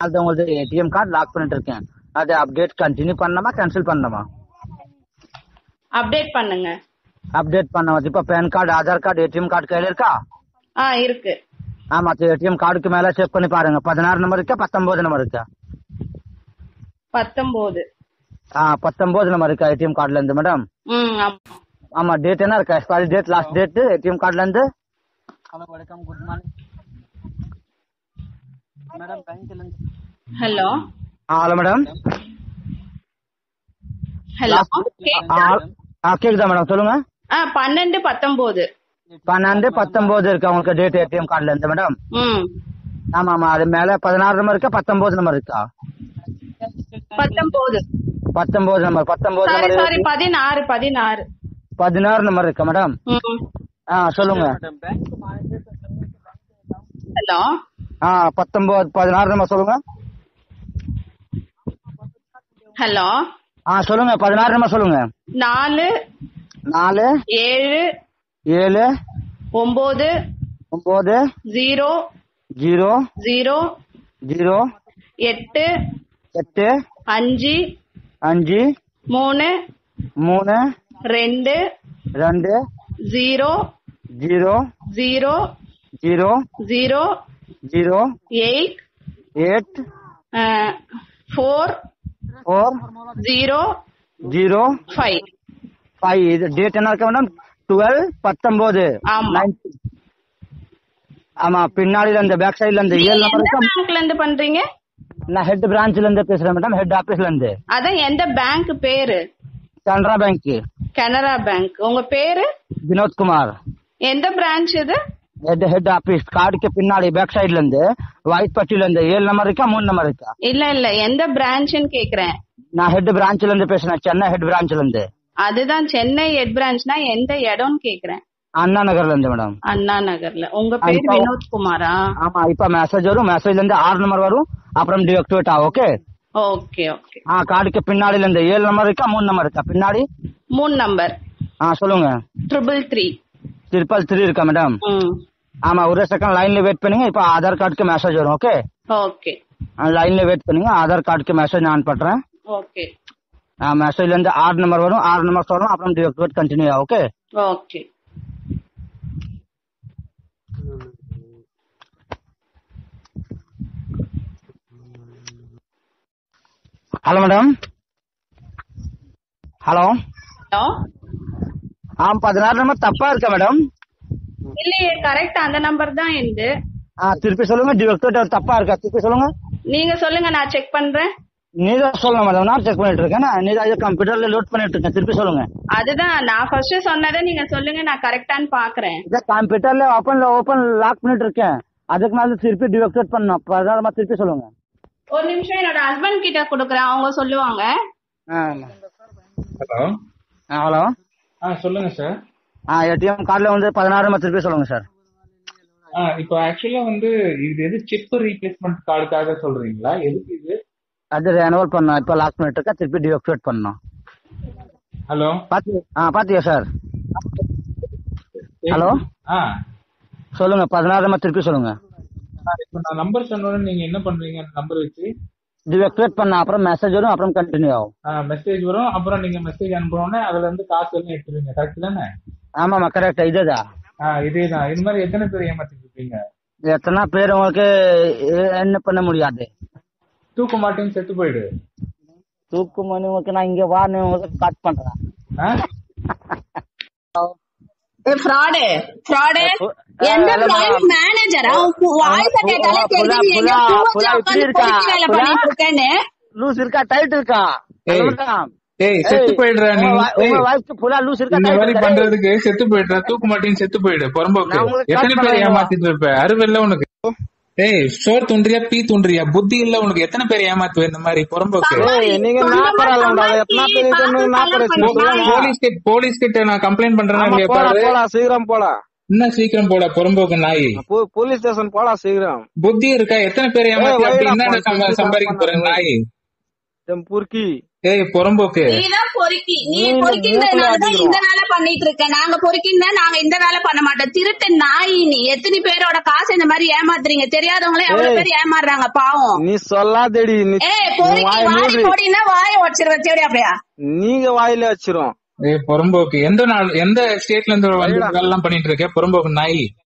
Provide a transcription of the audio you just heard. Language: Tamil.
அது உங்களுக்கு ஏடிஎம் கார்டு லாக் பண்ணிட்டு இருக்கேன் அது அப்டேட் கண்டினியூ பண்ணலாமா கேன்சல் பண்ணலாமா அப்டேட் பண்ணுங்க அப்டேட் பண்ண இப்ப pan card Aadhaar card ATM card கையில இருக்கா ஆ இருக்கு ஆமா ஏடிஎம் கார்டுக்கு மேல செக் பண்ணி பாருங்க பதினாறு நம்பர் இருக்கா பத்தொன்பது நம்பர் இருக்கா பத்தொன்பது ஆ பத்தொன்பது நம்பர் இருக்கா ஏடிஎம் கார்டுல இருந்து மேடம் ம் ஆமா ஆமா டேட் என்ன இருக்கா expiry date last date ATM கார்டுல இருந்து ஹலோ வணக்கம் குட் மார்னிங் மேடம் பேங்க்ல இருந்து ஹலோ ஹலோ மேடம் ஹலோ ஆ கேக்குதா மேடம் சொல்லுங்க ஆ பன்னெண்டு பத்தொன்பது பன்னெண்டு பத்தொன்பது இருக்கா உங்களுக்கு டேட் ஏடிஎம் கார்டுல இருந்து மேடம் ம் ஆமா ஆமா அது மேல பதினாறு நம்பர் இருக்கா பத்தொன்பது நம்பர் இருக்கா பத்தொன்பது பத்தொன்பது நம்பர் பத்தொன்பது சாரி நம்பர் சாரி பதினாறு பதினாறு பதினாறு நம்பர் இருக்கா மேடம் ம் ஆ சொல்லுங்க ஹலோ ஆ பத்தொன்பது பதினாறு நம்பர் சொல்லுங்க ஹலோ ஆ சொல்லுங்க பதினாறு நம்பர் சொல்லுங்க நாலு நாலு ஏழு ஏழு ஒன்பது ஒன்பது ஜீரோ ஜீரோ ஜீரோ ஜீரோ எட்டு எட்டு அஞ்சு அஞ்சு மூணு மூணு ரெண்டு ரெண்டு zero zero zero zero zero zero eight eight four four zero zero five five இது டேட் என்ன இருக்கு மேடம் டுவெல் பத்தொன்பது ஆமா. 19. ஆமா பின்னாடில இந்த பேக் சைடுல இந்த ஏழு நம்பர் எந்த இருக்கா பேங்க்ல இருந்து பண்றீங்க நான் ஹெட் பிரான்ச்ல இருந்து பேசுறேன் மேடம் ஹெட் ஆபீஸ்ல இருந்து அதான் எந்த பேங்க் பேரு கனரா பேங்க் கனரா பேங்க் உங்க பேரு வினோத் குமார் எந்த பிரான்ச் இது ஹெட் ஹெட் ஆபீஸ் கார்டுக்கு பின்னாடி பேக் சைடுல இருந்து ஒயிட் பட்டியில இருந்து ஏழு நம்பர் இருக்கா மூணு நம்பர் இருக்கா இல்ல இல்ல எந்த பிரான்ச்னு கேக்குறேன் நான் ஹெட் பிரான்ச்ல இருந்து பேசுறேன் சென்னை ஹெட் பிரான்ச்ல இருந்து அதுதான் சென்னை ஹெட் பிரான்ச்னா எந்த இடம்னு கேக்குறேன் அண்ணா நகர்ல இருந்து மேடம் அண்ணா நகர்ல உங்க பேர் இப்போ- வினோத் குமாரா ஆமா இப்ப மெசேஜ் வரும் மெசேஜ்ல இருந்து ஆறு நம்பர் வரும் அப்புறம் டிஆக்டிவேட் ஆகும் ஓகே ஓகே ஓகே ஆ கார்டுக்கு பின்னாடில இருந்து ஏழு நம்பர் இருக்கா மூணு நம்பர் இருக்கா பின்னாடி மூணு நம்பர் ஆ சொல்லுங்க ட்ரிபிள் த்ரீ ட்ரிபிள் த்ரீ இருக்கா மேடம் ம் ஆமா ஒரு செகண்ட் லைன்ல வெயிட் பண்ணுங்க இப்ப ஆதார் கார்டுக்கு மெசேஜ் வரும் ஓகே ஓகே லைன்ல வெயிட் பண்ணுங்க ஆதார் கார்டுக்கு மெசேஜ் நான் பண்றேன் ஓகே மெசேஜ்ல இருந்து ஆறு நம்பர் வரும் ஆறு நம்பர் சொல்லணும் அப்புறம் டிஆக்டிவேட் கண்டினியூ ஆகும் okay okay hello madam hello hello ஆ பதினாறு நம்பர் தப்பா இருக்கா மேடம் இல்லையே கரெக்ட் அந்த நம்பர் தான் எந்து ஆ திருப்பி சொல்லுங்க டிஆக்டிவேட் தப்பா இருக்கா திருப்பி சொல்லுங்க நீங்க சொல்லுங்க நான் செக் பண்றேன் நீ தான் சொல்லணும் மேடம் நான் செக் பண்ணிட்டு இருக்கேன் நீ தான் கம்ப்யூட்டர்ல லோட் பண்ணிட்டு இருக்கேன் திருப்பி சொல்லுங்க அதுதான் நான் ஃபர்ஸ்ட் சொன்னதை நீங்க சொல்லுங்க நான் கரெக்டான்னு பாக்குறேன் இதை கம்ப்யூட்டர்ல ஓப்பன் ஓப்பன் லாக் பண்ணிட்டு இருக்கேன் அதுக்கு மேல திருப்பி டிஆக்டிவேட் பண்ணணும் பதினாறு மாதிரி திருப்பி சொல்லுங்க ஒரு நிமிஷம் என்னோட ஹஸ்பண்ட் கிட்ட கொடுக்குறேன் அவங்க சொல்லுவாங்க ஹலோ ஹலோ ஆ சொல்லுங்க சார் ஆ ஏடிஎம் கார்டில் வந்து பதினாறு மாதிரி திருப்பி சொல்லுங்க சார் ஆ இப்போ ஆக்சுவலா வந்து இது எது சிப் ரீப்ளேஸ்மெண்ட் கார்டுக்காக சொல்றீங்களா எதுக்கு இது அது ரெனோவல் பண்ணோம் இப்போ லாக் பண்ணிட்டு இருக்கேன் திருப்பி டிஆக்டிவேட் பண்ணணும் ஹலோ பாத்தி ஆ பாத்தியா சார் ஹலோ ஆ சொல்லுங்க பதினாறு மாதிரி திருப்பி சொல்லுங்க இப்போ நான் நம்பர் சொன்னோட நீங்க என்ன பண்றீங்க நம்பர் வச்சு டிஆக்டிவேட் பண்ண அப்புறம் மெசேஜ் வரும் அப்புறம் கண்டினியூ ஆகும் மெசேஜ் வரும் அப்புறம் நீங்க மெசேஜ் அனுப்புனோடனே அதுல இருந்து காசு எல்லாம் எடுத்துருவீங்க கரெக்ட் தானே ஆமாம்மா கரெக்ட் இதுதான் ஆ இதேதான் இது மாதிரி எத்தனை பேர் ஏமாத்திட்டு இருக்கீங்க எத்தனை பேர் உங்களுக்கு எ- என்ன பண்ண முடியாது தூக்க மாட்டேன்னு செத்து போயிடு தூக்கு மணி உங்களுக்கு நான் இங்க வா நான் உங்களுக்கு காட் பண்றேன் ஆ? ஃப்ராடு ஃப்ராடு எந்த பிரைவேட் மேனேஜரா வாய்ஸ் கேட்டாலே தெரியுது நீ எங்க கூவத்துல உட்கார்ந்து பொறுக்கி வேலை பண்ணிட்டு இருக்கேன்னு லூஸ் இருக்கா டைட் இருக்கா ஏய், ஹலோ மேடம். ஏய் செத்து ஏய், போயிடுற நீ உங்க வா- உங்க ஏய், வாய்ஸ்க்கு ஃபுல்லா லூஸ் இருக்கா இந்த tight மாதிரி இருக்கா? பண்றதுக்கு செத்து போயிடுற தூக்கு மாட்டேன்னு செத்து போயிடு புறம்போக்கு நான் உங்களுக்கு எத்தனை கால் பேர் பண்ணேன். ஏமாத்திட்டு இருப்ப அறிவில்ல உனக்கு ஏய் சோர் துன்றியா பீ துன்றியா புத்தி இல்ல உனக்கு எத்தனை பேர் ஏமாத்துவ இந்த மாதிரி புறம்போக்கு ஏய் நீங்க நாப்பறாங்கடா எத்தனை பேர் இது நாப்பற போலீஸ் கிட்ட போலீஸ் கிட்ட நான் கம்ப்ளைண்ட் பண்றேன்னா ஆமா இல்லையா போடா பாரு போடா சீக்கிரம் போடா இன்னும் சீக்கிரம் போட புறம்போக்கு நாய் போ- போலீஸ் ஸ்டேஷன் போடா சீக்கிரம் புத்தி இருக்கா எத்தனை பேர் ஏமாத்தி ஏய், அப்படி வைடா, என்ன போன் சம்ப- சொல்லி சம்பாதிக்க கால் போற பண்ணு. நாய் என் புர்க்கி ஏய் புறம்போக்கு நீதான் பொறுக்கி நீ மூணு- பொறுக்கின்றதுனாலதான் மூணுல இந்த வேலை பண்ணிட்டு இருக்க நாங்க பொறுக்கின்னா நாங்க இந்த வேலை பண்ண மாட்டோம் திருட்டு நாய் நீ எத்தனை பேரோட காசு இந்த மாதிரி ஏமாத்துறீங்க தெரியாதவங்களே எவ்வளவு ஏய். பேர் ஏமாறுறாங்க பாவம் நீ சொல்லாதடி நீ ஏய் உன் பொறுக்கி வாயை வாடி மூடு. போடினா வாய உடச்சிரு வச்சேடி அப்படியா நீங்க வாயில வச்சிரும் ஏய் புறம்போக்கு எந்த நாள் எந்த ஸ்டேட்ல இருந்து வந்து வேலை எல்லாம் பண்ணிட்டு இருக்க புறம்போக்கு நாய்